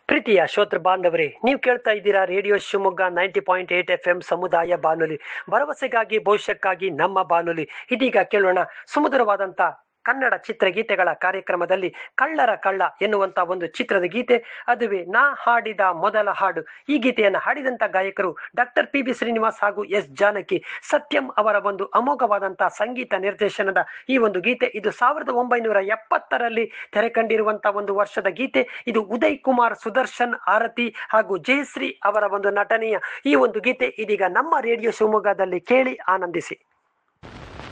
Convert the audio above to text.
ಪ್ರೀತಿಯ ಶ್ರೋತೃ ಬಾಂಧವರೇ ನೀವು ಕೇಳ್ತಾ ಇದ್ದೀರಾ radio Shivamogga ninety point eight F M ಸಮುದಾಯ ಬಾನುಲಿ ಭರವಸೆಗಾಗಿ ಭವಿಷ್ಯಕ್ಕಾಗಿ ನಮ್ಮ ಬಾನುಲಿ ಇದೀಗ ಕೇಳೋಣ ಸುಮಧುರವಾದಂತ ಕನ್ನಡ ಚಿತ್ರಗೀತೆಗಳ ಕಾರ್ಯಕ್ರಮದಲ್ಲಿ ಕಳ್ಳರ ಕಳ್ಳ ಎನ್ನುವಂತ ಒಂದು ಚಿತ್ರದ ಗೀತೆ ಅದುವೇ ನಾ ಹಾಡಿದ ಮೊದಲ ಹಾಡು ಈ ಗೀತೆಯನ್ನು ಹಾಡಿದಂತ ಗಾಯಕರು ಡಾಕ್ಟರ್ ಪಿ ಬಿ ಶ್ರೀನಿವಾಸ್ ಹಾಗೂ ಎಸ್ ಜಾನಕಿ ಸತ್ಯಂ ಅವರ ಒಂದು ಅಮೋಘವಾದಂತಹ ಸಂಗೀತ ನಿರ್ದೇಶನದ ಈ ಒಂದು ಗೀತೆ ಇದು ಸಾವಿರದ ಒಂಬೈನೂರ ಎಪ್ಪತ್ತರಲ್ಲಿ ತೆರೆ ಕಂಡಿರುವಂತಹ ಒಂದು ವರ್ಷದ ಗೀತೆ ಇದು ಉದಯ್ ಕುಮಾರ್ ಸುದರ್ಶನ್ ಆರತಿ ಹಾಗೂ ಜಯಶ್ರೀ ಅವರ ಒಂದು ನಟನೆಯ ಈ ಒಂದು ಗೀತೆ ಇದೀಗ ನಮ್ಮ ರೇಡಿಯೋ ಶಿವಮೊಗ್ಗದಲ್ಲಿ ಕೇಳಿ ಆನಂದಿಸಿ